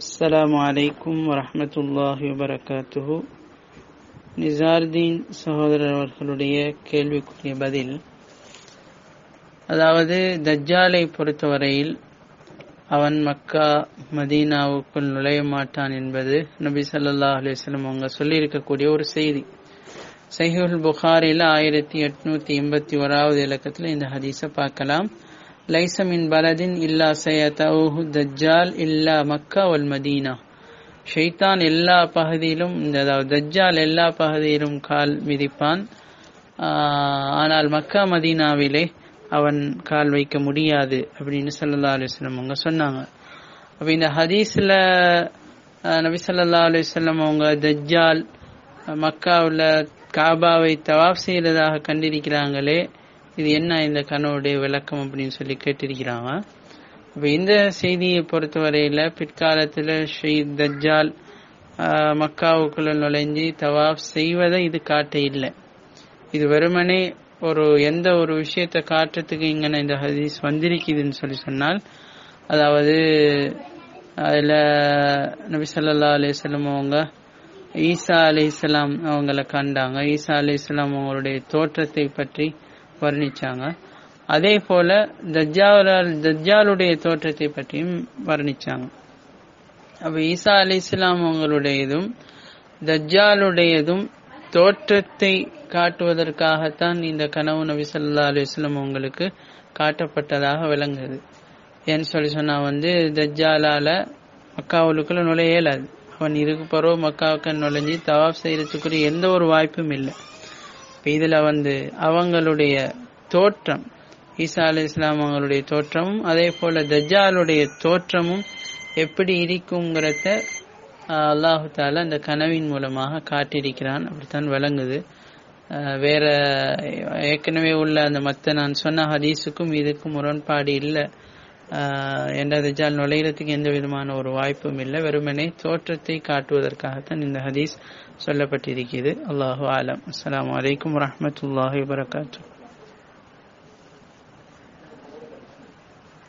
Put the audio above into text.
السلام عليكم ورحمة الله وبركاته நிசார்தீன் சகோதரர் அவர்களுடைய கேள்விக்குரிய பதில் அதாவது தஜ்ஜாலை பொறுத்தவரையில் அவன் மக்கா மதீனாவுக்குள் நுழைய மாட்டான் என்பது நபி ஸல்லல்லாஹு அலைஹி வஸல்லம் அவங்க சொல்லியிருக்கக்கூடிய ஒரு செய்தி சஹீஹுல் புகாரில ஆயிரத்தி எட்நூத்தி எண்பத்தி ஓராவது இலக்கத்தில் இந்த ஹதீஸை பார்க்கலாம் லைச மின் பலதின் இல்லா சயதவுஹு தஜ்ஜால் இல்லா மக்கா வல் மதீனா ஷைத்தான் எல்லா பகுதியிலும் இந்த அதாவது தஜ்ஜால் எல்லா பகுதியிலும் கால் மிதிப்பான் ஆனால் மக்கா மதீனாவிலே அவன் கால் வைக்க முடியாது அப்படின்னு சல்லா அலுவலம் அவங்க சொன்னாங்க அப்ப இந்த ஹதீஸ்ல நபி சல்லா அலுவலம் அவங்க தஜ்ஜால் மக்காவில் காபாவை தவாப் செய்யறதாக கண்டிருக்கிறாங்களே இது என்ன இந்த கனவுடைய விளக்கம் அப்படின்னு சொல்லி கேட்டிருக்கிறாங்க இப்போ இந்த செய்தியை பொறுத்தவரையில பிற்காலத்தில் ஸ்ரீ தஜ்ஜால் மக்காவுக்குள்ள நுழைஞ்சி தவாப் செய்வதை இது காட்ட இல்லை இது வெறுமனே ஒரு எந்த ஒரு விஷயத்தை காட்டுறதுக்கு இங்கே இந்த ஹதீஸ் வந்திருக்குதுன்னு சொல்லி சொன்னால் அதாவது அதில் நபி சொல்லா அலிஸ்லாம் அவங்க ஈசா அலி இஸ்லாம் அவங்கள கண்டாங்க ஈசா அலி இஸ்லாம் அவங்களுடைய தோற்றத்தை பற்றி வர்ணிச்சாங்க அதே போல தஜ்ஜாலால் தஜ்ஜாலுடைய தோற்றத்தை பற்றியும் வர்ணிச்சாங்க அப்ப ஈசா அலி இஸ்லாம் அவங்களுடையதும் தஜ்ஜாலுடையதும் தோற்றத்தை காட்டுவதற்காகத்தான் இந்த கனவு நபி சொல்லா அலுவலம் அவங்களுக்கு காட்டப்பட்டதாக விளங்குது ஏன்னு சொல்லி சொன்னா வந்து தஜ்ஜாலால மக்காவுக்குள்ள நுழைய இயலாது அவன் இருக்கு பருவ மக்காவுக்கு நுழைஞ்சி தவாப் செய்யறதுக்குரிய எந்த ஒரு வாய்ப்பும் இல்லை இதுல வந்து அவங்களுடைய தோற்றம் ஈசா அலி இஸ்லாம் அவங்களுடைய தோற்றமும் அதே போல தஜ்ஜாலுடைய தோற்றமும் எப்படி இருக்குங்கிறத அல்லாஹு தாலா அந்த கனவின் மூலமாக காட்டியிருக்கிறான் அப்படித்தான் விளங்குது வேற ஏற்கனவே உள்ள அந்த மத்த நான் சொன்ன ஹதீஸுக்கும் இதுக்கும் முரண்பாடு இல்லை என்ற தஜால் நுழையிறதுக்கு எந்த விதமான ஒரு வாய்ப்பும் இல்லை வெறுமனே தோற்றத்தை காட்டுவதற்காகத்தான் இந்த ஹதீஸ் சொல்லப்பட்டிருக்கிறது அல்லாஹு ஆலம் அஸ்லாம் வலைக்கம் வரமத்துல்லாஹி வரகாத்தூ